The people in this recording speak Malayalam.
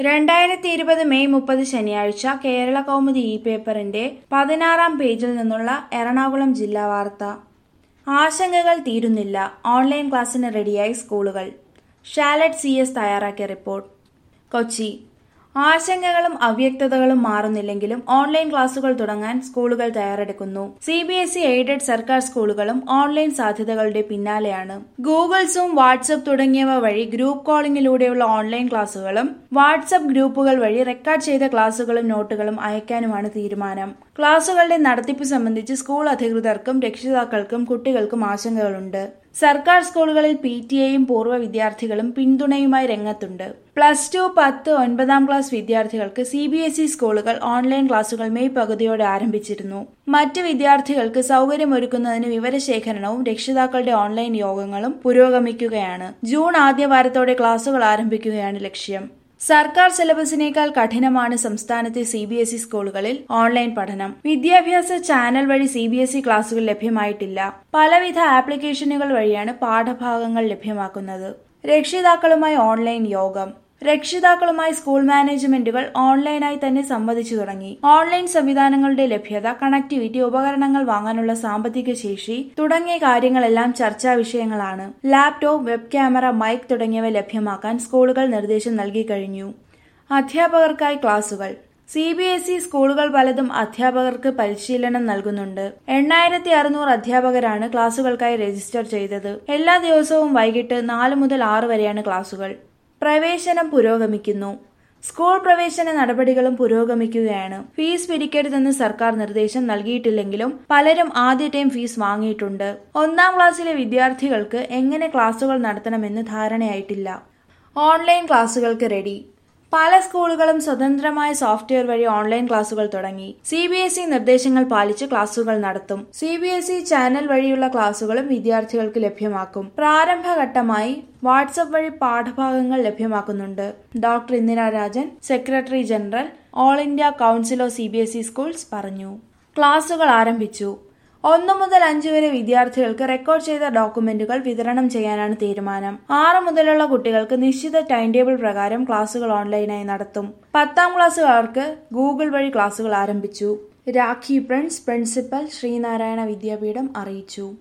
രണ്ടായിരത്തി ഇരുപത് മെയ് മുപ്പത് ശനിയാഴ്ച കേരള കൗമുദി ഇ പേപ്പറിന്റെ പതിനാറാം പേജിൽ നിന്നുള്ള എറണാകുളം ജില്ലാ വാർത്ത ആശങ്കകൾ തീരുന്നില്ല ഓൺലൈൻ ക്ലാസ്സിന് റെഡിയായി സ്കൂളുകൾ ഷാലറ്റ് സി എസ് തയ്യാറാക്കിയ റിപ്പോർട്ട് കൊച്ചി ആശങ്കകളും അവ്യക്തതകളും മാറുന്നില്ലെങ്കിലും ഓൺലൈൻ ക്ലാസുകൾ തുടങ്ങാൻ സ്കൂളുകൾ തയ്യാറെടുക്കുന്നു C B S E aided സർക്കാർ സ്കൂളുകളും ഓൺലൈൻ സാധ്യതകളുടെ പിന്നാലെയാണ് ഗൂഗിൾ സൂം വാട്സ്ആപ്പ് തുടങ്ങിയവ വഴി ഗ്രൂപ്പ് കോളിംഗിലൂടെയുള്ള ഓൺലൈൻ ക്ലാസുകളും വാട്സ്ആപ്പ് ഗ്രൂപ്പുകൾ വഴി റെക്കോർഡ് ചെയ്ത ക്ലാസുകളും നോട്ടുകളും അയക്കാനുമാണ് തീരുമാനം ക്ലാസുകളുടെ നടത്തിപ്പ് സംബന്ധിച്ച് സ്കൂൾ അധികൃതർക്കും രക്ഷിതാക്കൾക്കും കുട്ടികൾക്കും ആശങ്കകളുണ്ട് സർക്കാർ സ്കൂളുകളിൽ പി ടി എയും പൂർവ്വ വിദ്യാർത്ഥികളും പിന്തുണയുമായി രംഗത്തുണ്ട് പ്ലസ് ടു പത്ത് ഒൻപതാം ക്ലാസ് വിദ്യാർത്ഥികൾക്ക് സി ബി എസ് ഇ സ്കൂളുകൾ ഓൺലൈൻ ക്ലാസുകൾ മെയ് പകുതിയോടെ ആരംഭിച്ചിരുന്നു മറ്റ് വിദ്യാർത്ഥികൾക്ക് സൗകര്യമൊരുക്കുന്നതിന് വിവരശേഖരണവും രക്ഷിതാക്കളുടെ ഓൺലൈൻ യോഗങ്ങളും പുരോഗമിക്കുകയാണ് ജൂൺ ആദ്യവാരത്തോടെ ക്ലാസുകൾ ആരംഭിക്കുകയാണ് ലക്ഷ്യം സർക്കാർ സിലബസിനേക്കാൾ കഠിനമാണ് സംസ്ഥാനത്തെ സി ബി എസ് ഇ സ്കൂളുകളിൽ ഓൺലൈൻ പഠനം വിദ്യാഭ്യാസ ചാനൽ വഴി സി ബി എസ് ഇ ക്ലാസുകൾ ലഭ്യമായിട്ടില്ല പലവിധ ആപ്ലിക്കേഷനുകൾ വഴിയാണ് പാഠഭാഗങ്ങൾ ലഭ്യമാക്കുന്നത് രക്ഷിതാക്കളുമായി ഓൺലൈൻ യോഗം രക്ഷിതാക്കളുമായി സ്കൂൾ മാനേജ്മെന്റുകൾ ഓൺലൈനായി തന്നെ സംവദിച്ചു തുടങ്ങി ഓൺലൈൻ സംവിധാനങ്ങളുടെ ലഭ്യത കണക്ടിവിറ്റി ഉപകരണങ്ങൾ വാങ്ങാനുള്ള സാമ്പത്തിക ശേഷി തുടങ്ങിയ കാര്യങ്ങളെല്ലാം ചർച്ചാ വിഷയങ്ങളാണ് ലാപ്ടോപ്പ് വെബ് ക്യാമറ മൈക്ക് തുടങ്ങിയവ ലഭ്യമാക്കാൻ സ്കൂളുകൾ നിർദ്ദേശം നൽകി കഴിഞ്ഞു അധ്യാപകർക്കായി ക്ലാസുകൾ സി ബി എസ് ഇ സ്കൂളുകൾ പലതും അധ്യാപകർക്ക് പരിശീലനം നൽകുന്നുണ്ട് എണ്ണായിരത്തി അറുന്നൂറ് അധ്യാപകരാണ് ക്ലാസുകൾക്കായി രജിസ്റ്റർ ചെയ്തത് എല്ലാ ദിവസവും വൈകിട്ട് നാല് മുതൽ ആറ് വരെയാണ് ക്ലാസുകൾ പ്രവേശനം പുരോഗമിക്കുന്നു സ്കൂൾ പ്രവേശന നടപടികളും പുരോഗമിക്കുകയാണ് ഫീസ് പിരിക്കരുതെന്ന് സർക്കാർ നിർദ്ദേശം നൽകിയിട്ടില്ലെങ്കിലും പലരും ആദ്യ ടൈം ഫീസ് വാങ്ങിയിട്ടുണ്ട് ഒന്നാം ക്ലാസ്സിലെ വിദ്യാർത്ഥികൾക്ക് എങ്ങനെ ക്ലാസുകൾ നടത്തണമെന്ന് ധാരണയായിട്ടില്ല ഓൺലൈൻ ക്ലാസുകൾക്ക് റെഡി പല സ്കൂളുകളും സ്വതന്ത്രമായ സോഫ്റ്റ്വെയർ വഴി ഓൺലൈൻ ക്ലാസുകൾ തുടങ്ങി സി ബി എസ് ഇ നിർദ്ദേശങ്ങൾ പാലിച്ച് ക്ലാസുകൾ നടത്തും C B S E channel വഴിയുള്ള ക്ലാസുകളും വിദ്യാർത്ഥികൾക്ക് ലഭ്യമാക്കും പ്രാരംഭഘട്ടമായി വാട്സപ്പ് വഴി പാഠഭാഗങ്ങൾ ലഭ്യമാക്കുന്നുണ്ട് doctor Indira Rajan secretary general all India council of C B S E schools പറഞ്ഞു ക്ലാസുകൾ ആരംഭിച്ചു ഒന്നു മുതൽ അഞ്ചു വരെ വിദ്യാർത്ഥികൾക്ക് റെക്കോർഡ് ചെയ്ത ഡോക്യുമെന്റുകൾ വിതരണം ചെയ്യാനാണ് തീരുമാനം ആറ് മുതലുള്ള കുട്ടികൾക്ക് നിശ്ചിത ടൈം ടേബിൾ പ്രകാരം ക്ലാസുകൾ ഓൺലൈനായി നടത്തും പത്താം ക്ലാസ്സുകാർക്ക് ഗൂഗിൾ വഴി ക്ലാസുകൾ ആരംഭിച്ചു രാഖി പ്രിൻസ് പ്രിൻസിപ്പൽ ശ്രീനാരായണ വിദ്യാപീഠം അറിയിച്ചു